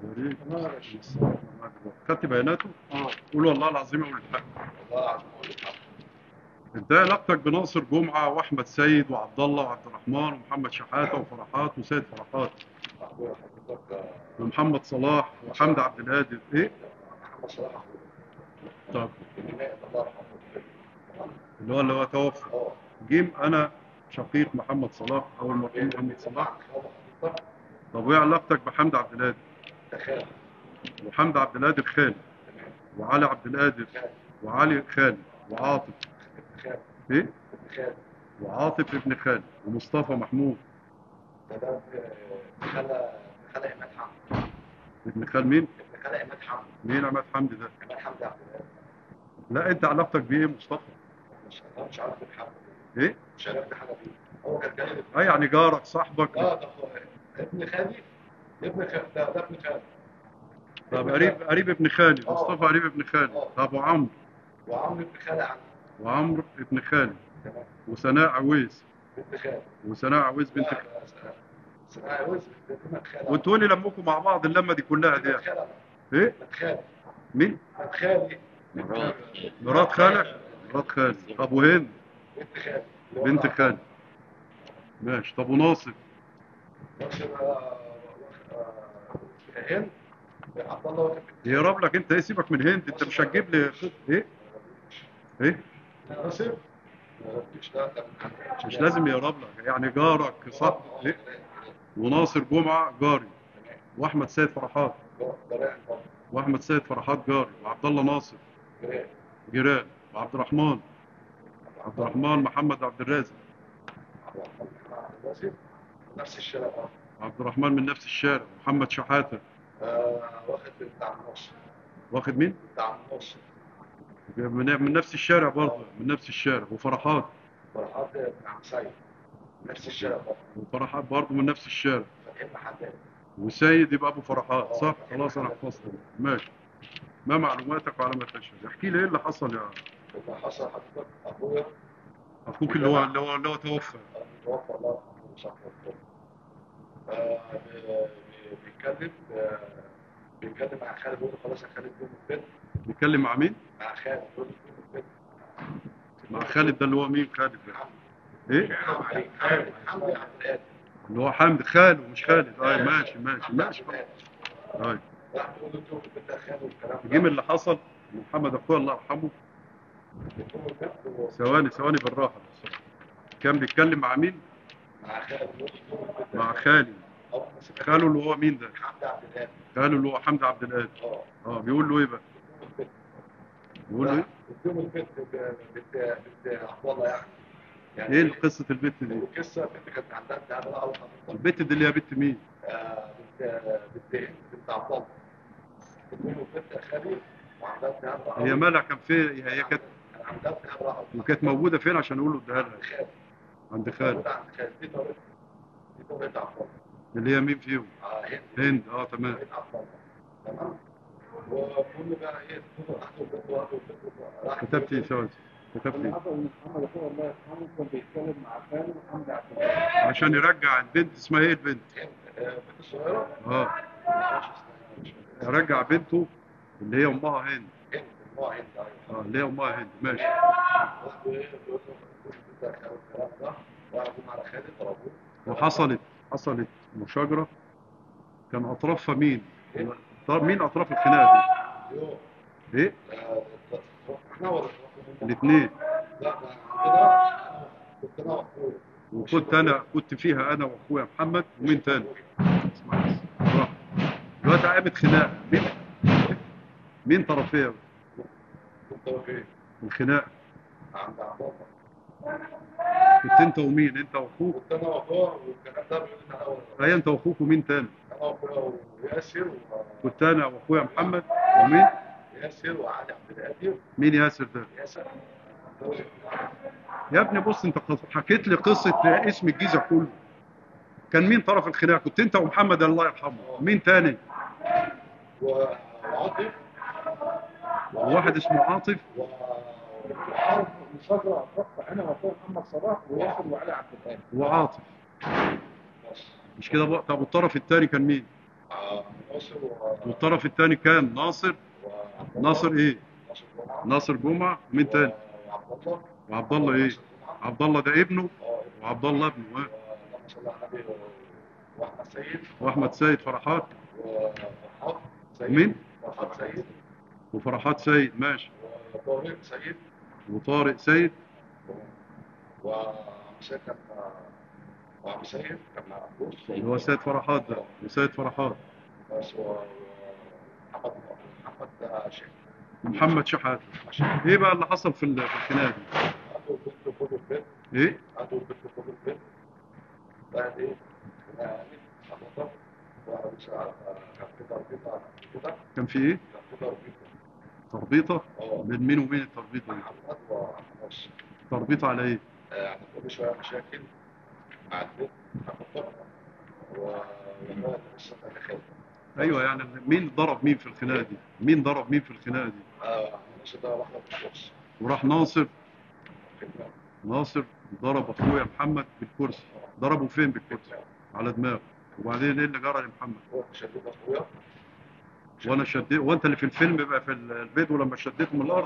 يا ريت اه يا شيخ خدت بياناته اه قول والله العظيم اقول الحق والله العظيم اقول لك حاجة. انت ايه علاقتك بناصر جمعه واحمد سيد وعبد الله وعبد الرحمن ومحمد شحاته وفرحات وسيد فرحات اخويا حضرتك آه، ومحمد صلاح وحمد عبد القادر ايه محمد صلاح اخويا طب الجماعة الله يرحمه اللي هو اللي هو توفى اه جيم انا شقيق محمد صلاح او المرحوم محمد صلاح صلاح طب وايه علاقتك بحمد عبد القادر تخيل وحمد عبد القادر خالد وعلي عبد القادر وعلي خالد وعاطف تخيل ايه تخيل وعاطف ابن خالد ومصطفى محمود ده ده خلى خلى عماد حمدي ابن خال مين ابن خلى عماد حمدي مين عماد حمدي ده عماد حمدي عبد الوهاب لا انت علاقتك بايه مصطفى مش أنا مش عارف الحمد ايه مش عارف حاجه فيه هو كان جاي اه يعني جارك صاحبك اه ده هو ابن خالي ابن خالي ده ده ابن خالي طب قريب قريب ابن خالي آه. مصطفى قريب ابن خالي آه. طب وعمرو وعمرو ابن خالي عندي وعمرو ابن خالي تمام وسناء عويس ابن خالي وسناء عويس بنت خالي سنة وزن ابن خالي وانتوا لي لمكم مع بعض اللمه دي كلها دي ابن خالي ايه ابن خالي مين ابن خالي مرات مرات خالك مرات خالي طب وهند بنت خالي بنت خالي ماشي طب وناصر ناصر آه، آه، هند عبد الله واخد يقرب لك انت ايه سيبك من هند انت مش هتجيب لي ايه ايه ناصر مش ده ده مش لازم يقرب لك يعني جارك صح ايه وناصر جمعه جاري واحمد سيد فرحات واحمد سيد فرحات جاري وعبد الله ناصر جيران وعبد الرحمن عبد الرحمن محمد عبد الرازق نفس الشارع اه عبد الرحمن من نفس الشارع محمد شحاته آه، واخد بتاع النص واخد مين بتاع النص من, من نفس الشارع برضه من نفس الشارع وفرحات فرحات بن عم سيد نفس الشارع برضه وفرحات برضه من نفس الشارع فاتحين محلات وسيد يبقى ابو فرحات صح خلاص انا حفظت ماشي ما معلوماتك وعلى ما تشهد احكي لي ايه اللي حصل يا اللي حصل حضرتك ابويا اخوك اللي هو اللي هو اللي هو توفى توفى الله يرحمه وصحبه الكل آه، بي- بي- بيتكلم آه، بيتكلم مع خالد بيقول له خلاص يا خالد قوم البيت بيتكلم مع مين مع خالد بيقول له قوم البيت مع خالد ده اللي هو مين خالد ده ايه حرام عليك حمدي حمدي عبد القادر اللي هو حمد خاله مش خالد اه ماشي ماشي حمدي ماشي عبد القادر طيب راح بيقول له قوم البيت يا خالد والكلام ده جيم اللي حصل محمد اخويا الله يرحمه قوم البيت و- ثواني ثواني بالراحه بس. كان بيتكلم مع مين مع خالد بيقول له قوم البيت يا مع خالد. خالي أول ما سمع خاله اللي هو مين ده حمدي عبد القادر خاله اللي هو حمد عبد القادر اه اه بيقول له ايه بقى قوم البيت بيقول له ايه قدام البيت بنت بنت عبد الله يعني يعني ايه قصه البت دي القصه بنت كانت عندها امتحان بقى اول ما البت دي اللي هي بنت مين آه، بنت بنت هند بنت عبد الله قدام البيت خالي وعندها امتحان بقى هي مالها كان في هي كانت كان عندها امتحان بقى وكانت موجوده فين عشان اقول له اديها لها خالد عند خالد موجودة عند خالد دي طريقة دي طريقة عبد الله اللي هي مين فيهم آه، هند هند اه تمام طريقة عبد الله تمام وكل بقى ايه كل اخذوا البيت واخذوا البيت راح كتبت ايه ثواني كتبت اللي ايه حصل ان محمد اخوه الله يرحمه كان بيتكلم مع خاله محمد عبد الوهاب عشان يرجع البنت اسمها ايه البنت هند آه، بنت الصغيرة اه معرفش اسمها، مش فاكر. يرجع بنته اللي هي امها هند هند نوع هند ايوه اه اللي هي امها هند ماشي واخدوا ايه بيقول له كل البيت ده والكلام ده وقعدوا على خالد ضربوه وحصلت حصلت مشاجره كان اطرافها مين طب مين اطراف الخناقه يوم دي ايه آه، احنا ولا الاثنين لا ده عندنا كنت انا واخويا وكنت انا كنت فيها انا واخويا محمد ومين تاني اسمع بس بالراحة. دلوقتي قامت خناقه مين مين طرفيه كنت واقف الخناقه عند عبد الله كنت انت ومين انت واخوك كنت انا واخويا والكلام ده بيقول لي انا اول اي انت واخوك ومين تاني انا واخويا وياسر كنت انا واخويا محمد ومين وياسر وعلي عبد القادر مين ياسر ده ياسر يا ابني بص انت قص- حكيت لي قصه اسم الجيزه كله كان مين طرف الخناقه كنت انت ومحمد الله يرحمه مين تاني وعاطف وواحد اسمه عاطف وحرب مشاجره اطلقت انا واخويا محمد صلاح وياسر وعلي عبد الوهاب وعاطف مش كده بقى طب والطرف الثاني كان مين آه، ناصر و والطرف الثاني كان ناصر وعبد الله. ناصر ايه ناصر جمعة ناصر جمعة ومين تاني وعبد الله وعبد الله ايه ناصر جمعة. عبد الله ده ابنه اه وعبد الله ابنه ها اللهم صل على النبي واحمد سيد واحمد سيد فرحات وفرحات سيد مين؟ فرحات سيد وفرحات سيد ماشي وطارق سيد وطارق سيد وعم سيد كان وعم سيد كان عبوس اللي هو سيد فرحات ده وسيد فرحات بس و محمد محمد شيخ ومحمد شحات عشان ايه بقى اللي حصل في ال- في الخناقه دي عنده البنت وخد البنت ايه عنده البنت وخد البنت بعد ايه؟ يعني حضرتك ومش عارف كان في تربيطه كده كان في ايه كان في تربيطه تربيطه اه بين مين ومين التربيطه دي محمد وعماش تربيطه على ايه يعني كل شويه مشاكل مع البنت حضرتك وما لسه داخل ايوه يعني مين ضرب مين في الخناقه دي مين ضرب مين في الخناقه دي اه مش ده واحده من الشخص وراح ناصر في دماغه ناصر ضرب اخويا محمد بالكرسي ضربه فين بالكرسي على دماغه وبعدين ايه اللي جرى لمحمد هو شديد اخويا وانا شديت وانت اللي في الفيلم بقى في الفيديو لما شديته من الارض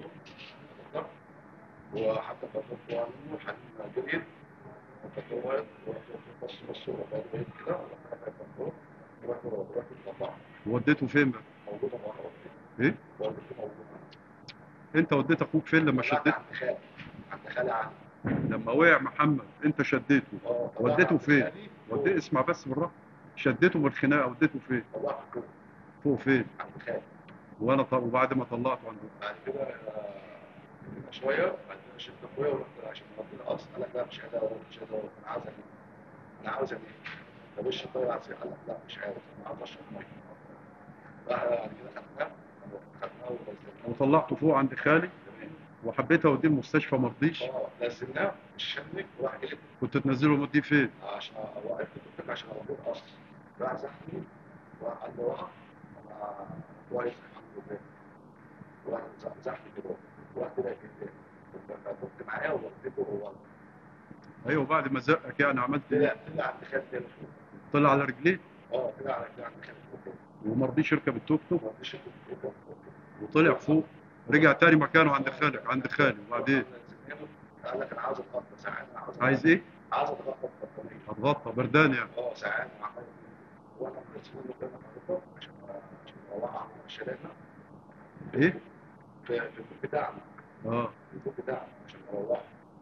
وحتى كان هو عنده حنين جديد وكان هو بص بص وبعد بعيد كده ورحت ورحت طبعا وديته فين بقى موجوده مع ايه والدته موجوده انت وديت اخوك فين لما شديت عند خالي عند خالي عندي لما وقع محمد انت شديته اه وديته فين وديت اسمع بس بالراحه شديته من الخناقه وديته فين طلعت فوق فوق فين عند خالي وانا طب وبعد ما طلعته عنده بعد كده آه، كده شويه بعد كده شفت اخويا ورحت عشان ربنا الاصل قال لك لا مش قادر اروح مش قادر اروح انا عاوز اجي انا عاوز اجي طب وش طلع عايز قال لك لا مش عارف انا عاوز اشرب ميه راح بعد كده خدناه خدناه ونزلناه وطلعته فوق عند خالي وحبيت اوديه المستشفى ما رضيش اه نزلناه مش شنك وراح جاي كنت تنزله موديه فين عشان وقفت الدكتور عشان اروح الاصل راح زحني وراح قال لي وقف انا كويس الحمد لله وراح زحني كده ورحت بقى كده كنت معاه ووديته هو ايوه بعد ما زقك يعني عملت ايه طلع طلع عند خالد تاني فوق طلع على رجليه اه طلع على طلع عند خالد فوق وما رضيش يركب التوك توك ما رضيش ياخد فوق وطلع فوق رجع تاني مكانه عند خالك عند خالي وبعدين قال لك انا عاوز اتغطى ساعات انا عاوز عايز ايه عاوز اتغطى ببطانيه هتغطى بردان يعني اه ساعات عمال وانا كنت بقول له كده النهارده عشان عشان اوقع شبابنا ايه في في البيت بتاعنا اه في البيت بتاعنا عشان اوقع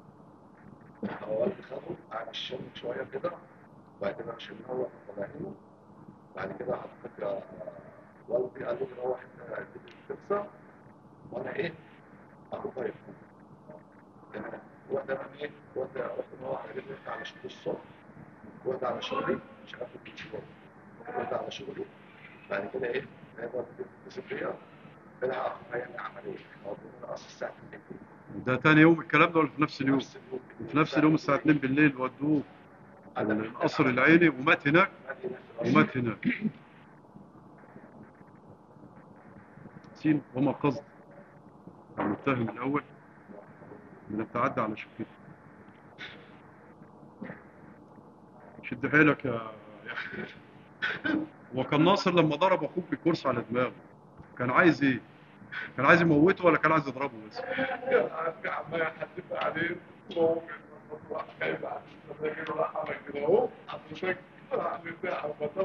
والدي خده قعد الشم شويه كده وبعد كده شلناه واحنا طالعينه بعد كده حضرتك آه، والدي قال لي روح انت اديني البيتزا وانا ايه اخد طيب تمام وقت انا ايه وقت رحت مروح على رجلي على شغل الصبح وقت على شغلي شغال في البيتزا وقت على شغلي بعد كده ايه هذا الديسبليا طلع اخر هيعمل عمليه احنا قلنا الاصل الساعه 2 ده تاني يوم الكلام ده ولا في نفس اليوم نفس اليوم وفي نفس اليوم الساعه 2 بالليل ودوه القصر العيني ومات هناك ومات هناك سين وما قصد المتهم الاول من التعدي على شقيقه شد حيلك يا يحيى وكان ناصر لما ضرب اخوك بالكرسي على دماغه كان عايز ايه؟ كان عايز يموته ولا كان عايز يضربه بس؟ عمال يحدف عليه وهو راح جايب على الراجل راح عمل كده اهو حضرتك راح بتاع فطب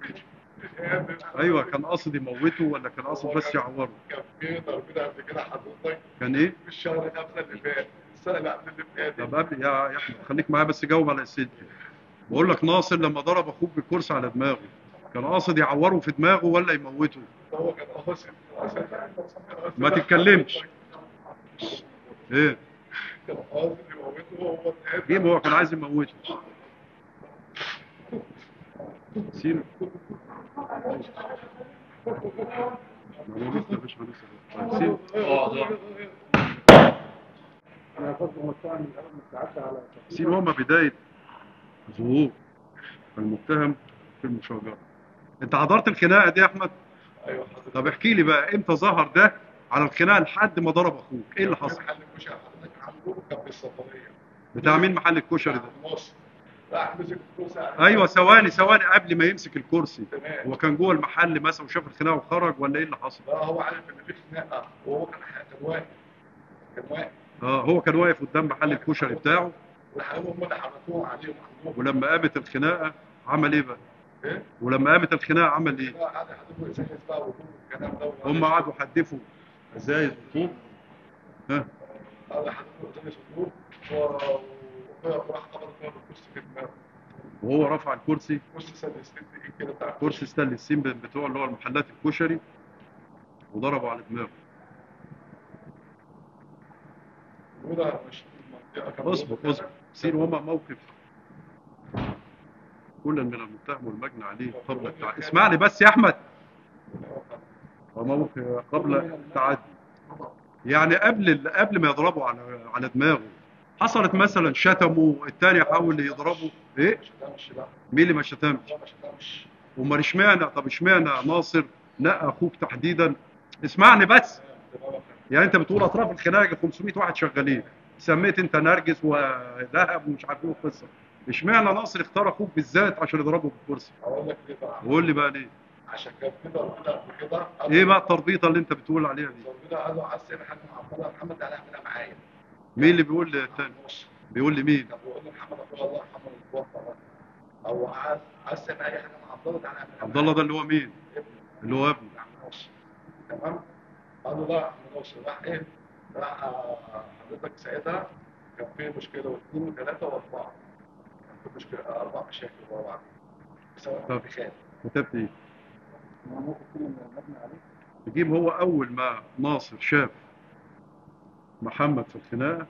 ايوه كان قاصد يموته ولا كان قاصد بس يعوره؟ كان في ضربنا قبل كده حضرتك كان ايه؟ في الشهر خمسة اللي فات السنة اللي قبل اللي فاتت طب قبل يا يا احمد خليك معايا بس جاوب على اسئلتي بقول لك ناصر لما ضرب اخوك بالكرسي على دماغه كان قاصد يعوره في دماغه ولا يموته؟ هو كان قاصد قاصد- ما تتكلمش. ايه؟ كان قاصد يموته وهو اتقابل. جيب هو كان عايز يموته سين ما هو لسه مش لسه طيب سين انا كنت متهم من قبل ما تعدى على سين هما بداية ظهور المتهم في المشاجرة انت حضرت الخناقة دي يا احمد ايوه حضرتك طب احكي لي بقى امتى ظهر ده على الخناقة لحد ما ضرب اخوك ايه اللي حصل محل الكشري حضرتك عنده كان في السفرية بتاع مين محل الكشري ده مصر راح مسك الكرسي ايوه ثواني ثواني قبل ما يمسك الكرسي تمام هو كان جوه المحل مثلا وشاف الخناقه وخرج ولا ايه اللي حصل؟ لا هو عارف ان في خناقه وهو كان كان واقف كان واقف اه هو كان واقف قدام محل الكشري بتاعه والحقيقه هم اللي حركوه عليه وخدوه ولما قامت الخناقه عمل ايه بقى؟ ايه؟ ولما قامت الخناقه عمل ايه؟ لا قعد يحدفوا ازايز بقى وطوب والكلام ده هم قعدوا يحدفوا ازايز وطوب ها قعد يحدفوا ازايز وطوب وراح خبط فيها بالكرسي في دماغه وهو رفع الكرسي كرسي سد ستيل ايه كده بتاع كرسي ستانلس سين بتوع اللي هو المحلات الكشري وضربه على دماغه وده مش المنطقه كان اصبر اصبر سين وما موقف كل من المتهم والمجني عليه قبل التعدي اسمعني بس يا احمد وموقف قبل التعدي يعني قبل ال- قبل ما يضربوا على على دماغه حصلت مثلا شتمه الثاني حاول يضربه ايه مش شتمش لا مين اللي ما شتمش لا ما شتمش امال اشمعنى طب اشمعنى ناصر نقى اخوك تحديدا اسمعني بس يعني انت بتقول اطراف الخناقه 500 واحد شغالين سميت انت نرجس وذهب ومش عارف ايه وقصه اشمعنى ناصر اختار اخوك بالذات عشان يضربه بالكرسي هقول لك ليه بقى وقول لي بقى ليه عشان كان كده وكده قبل كده قالوا- ايه بقى التربيطه اللي انت بتقول عليها دي كده قالوا عايز تعمل حاجه مع عبد الله محمد تعالى اعملها معايا مين اللي بيقول للتاني بص بيقول لي مين كان بيقول لي محمد عبد الله محمد المتوفى ده او عايز عايز تعمل اي حاجه مع عبد الله تعالى اعملها عبد الله ده اللي هو مين ابني اللي هو ابنه عم ناصر تمام قالوا لا عم ناصر راح ايه راح آه، حضرتك ساعتها كان في مشكله واثنين وثلاثه واربعه كان في مشكله اربع مشاكل ورا بعض بسبب طب. الانتخاب كتبت ايه ما ممكن يكون المبني عليه نجيب هو اول ما ناصر شاف محمد في الخناقه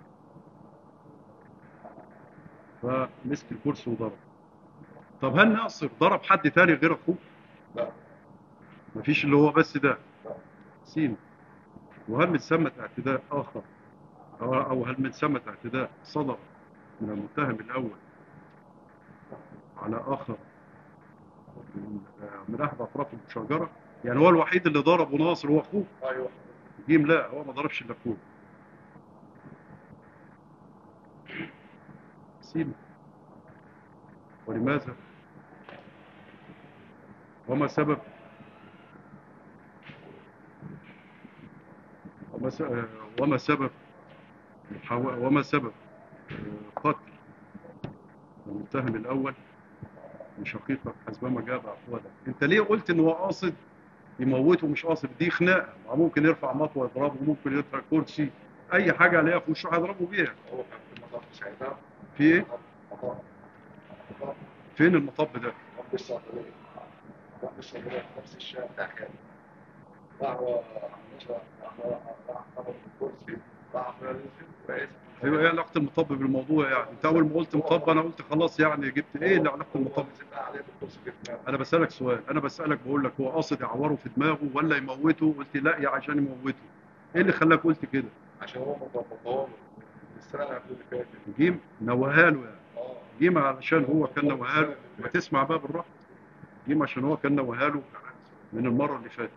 فمسك الكرسي وضرب طب هل ناصر ضرب حد تاني غير اخوه لا مفيش اللي هو بس ده لا سين وهل من ثمة اعتداء آخر أو أو هل من ثمة اعتداء صدر من المتهم الأول على آخر من من أحد أطراف المشاجرة يعني هو الوحيد اللي ضربه ناصر هو أخوه ايوه جيم لا هو ما ضربش إلا أخوه سين ولماذا وما سبب وما س- آه، وما سبب محاو- وما سبب آه، قتل المتهم الأول لشقيقك حسبما جاب أقواله أنت ليه قلت إن هو قاصد يموته مش قاصد دي خناقة ما ممكن يرفع مطوة يضربه ممكن يرفع كرسي أي حاجة عليها في وشه هيضربه بيها هو كان في المطار ساعتها في إيه؟ مطار مطار فين المطب ده؟ رب الصيدلية رب الصيدلية في نفس الشارع بتاع كان راح هو راح راح خبط الكرسي راح أخويا نزل رئيس ايوه ايه علاقه المطب بالموضوع يعني انت اول ما قلت مطب انا قلت خلاص يعني جبت ايه اللي علاقه المطب نزل بقى عليه بالكرسي في دماغه انا بسالك سؤال انا بسالك بقول لك هو قاصد يعوره في دماغه ولا يموته قلت لا يا عشان يموته ايه اللي خلاك قلت كده عشان هو مضبطها له السنة اللي قبل اللي فاتت جيم نوهها له يعني اه جيم علشان هو كان نوهها له ما تسمع بقى بالراحه جيم عشان هو كان نوهها له من المره اللي فاتت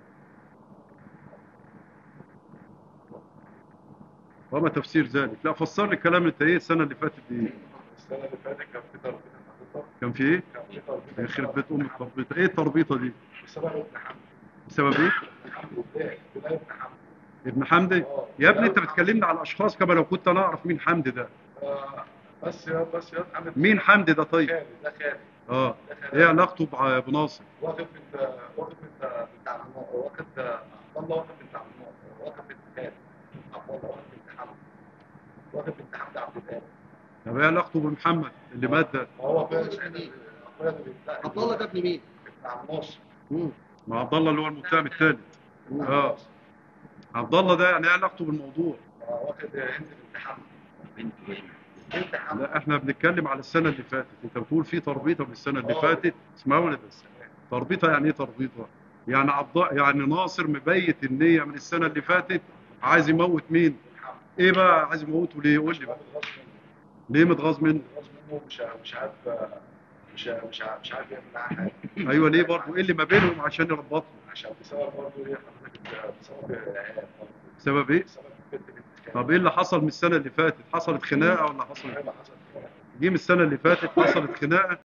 وما تفسير ذلك لا فسر لي الكلام انت ايه السنه اللي فاتت دي إيه؟ السنة اللي فاتت كان في تربية حضرتك كان في ايه كان في تربية يخرب بيت ام التربيطه ايه التربيطه دي بسبب ابن حمد بسبب ايه ابن حمد وبداية بداية ابن حمد ابن حمدي اه يا ابني انت بتكلمني على اشخاص كما لو كنت انا اعرف مين حمدي ده آه، بس يا بس يا حمد مين حمدي ده طيب خالد ده خالد اه ده خالد ايه علاقته بع- بناصر واخد بنت واخد بنت بنت عم واخد عبد الله واخد بنت عم واخد بنت خالد عبد الله واخد بنت حمد واخد بنت حمد عبد الهادي طب ايه علاقته بمحمد اللي مات ده ما هو اخويا اخويا اللي بنت عبد الله ده ابن مين؟ ابن عم ناصر مع عبد الله اللي هو المتهم الثالث ابن عم اه. ناصر. عبد الله ده يعني ايه علاقته بالموضوع آه، واخد هند بنت حمد بنت حمد لا احنا بنتكلم على السنه اللي فاتت انت بتقول في تربيطه من السنه اللي اه. فاتت اسمعوني بس تربيطه يعني ايه تربيطه يعني عبد يعني ناصر مبيت النيه من السنه اللي فاتت عايز يموت مين حمد ايه بقى عايز يموته ليه قول لي بقى غصب منه ليه متغاظ منه غصب منه مش مش عارف مش مش عارف مش عارف يعمل معاه حاجه ايوه ليه برضه ايه اللي ما بينهم عشان يربطهم عشان بسبب برضه ايه حضرتك بسبب العيال برضه بسبب ايه بسبب البنت بنت خالد طب ايه اللي حصل من السنه اللي فاتت حصلت خناقه ولا حصل ايه اللي حصل جيم السنه اللي فاتت حصلت خناقه